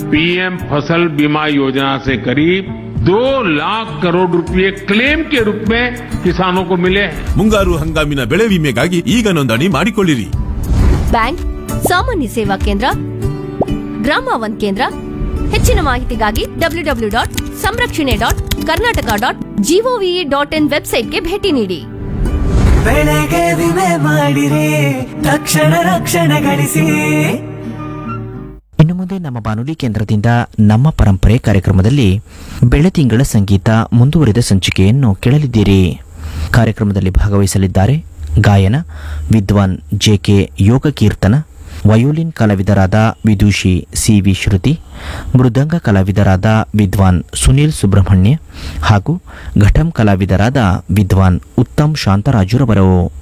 PM फसल बीमा योजना से करीब दो लाख करोड़ रुपए क्लेम के रूप में किसानों को मिले हैं ಮುಂಗಾರು ಹಂಗಾಮಿನ ಬೆಳೆ ವಿಮೆಗಾಗಿ ಈಗ ನೋಂದಣಿ ಮಾಡಿಕೊಳ್ಳಿರಿ ಬ್ಯಾಂಕ್ ಸಾಮಾನ್ಯ ಸೇವಾ ಕೇಂದ್ರ ಗ್ರಾಮ ಒನ್ ಕೇಂದ್ರ ಹೆಚ್ಚಿನ ಮಾಹಿತಿಗಾಗಿ ಡಬ್ಲ್ಯೂ ಡಬ್ಲ್ಯೂ ಡಾಟ್ ಸಂರಕ್ಷಣೆ dot Karnataka dot GOV dot in ವೆಬ್ಸೈಟ್ಗೆ ಭೇಟಿ ನೀಡಿ ಬೆಳೆಗೆ ವಿಮೆ ಮಾಡಿರಿ ತಕ್ಷಣ ರಕ್ಷಣೆ ಗಳಿಸಿ ಇನ್ನು ಮುಂದೆ ನಮ್ಮ ಬಾನುಲಿ ಕೇಂದ್ರದಿಂದ ನಮ್ಮ ಪರಂಪರೆ ಕಾರ್ಯಕ್ರಮದಲ್ಲಿ ಬೆಳತಿಂಗಳ ಸಂಗೀತ ಮುಂದುವರಿದ ಸಂಚಿಕೆಯನ್ನು ಕೇಳಲಿದ್ದೀರಿ ಕಾರ್ಯಕ್ರಮದಲ್ಲಿ ಭಾಗವಹಿಸಲಿದ್ದಾರೆ ಗಾಯನ Vidwan J K Yoga Keerthana violin ಕಲಾವಿದರಾದ ವಿದೂಷಿ ಸಿ ವಿ ಶ್ರುತಿ ಮೃದಂಗ ಕಲಾವಿದರಾದ ವಿದ್ವಾನ್ ಸುನೀಲ್ ಸುಬ್ರಹ್ಮಣ್ಯ ಹಾಗೂ ಘಟಂ ಕಲಾವಿದರಾದ ವಿದ್ವಾನ್ ಉತ್ತಮ್ ಶಾಂತರಾಜುರವರು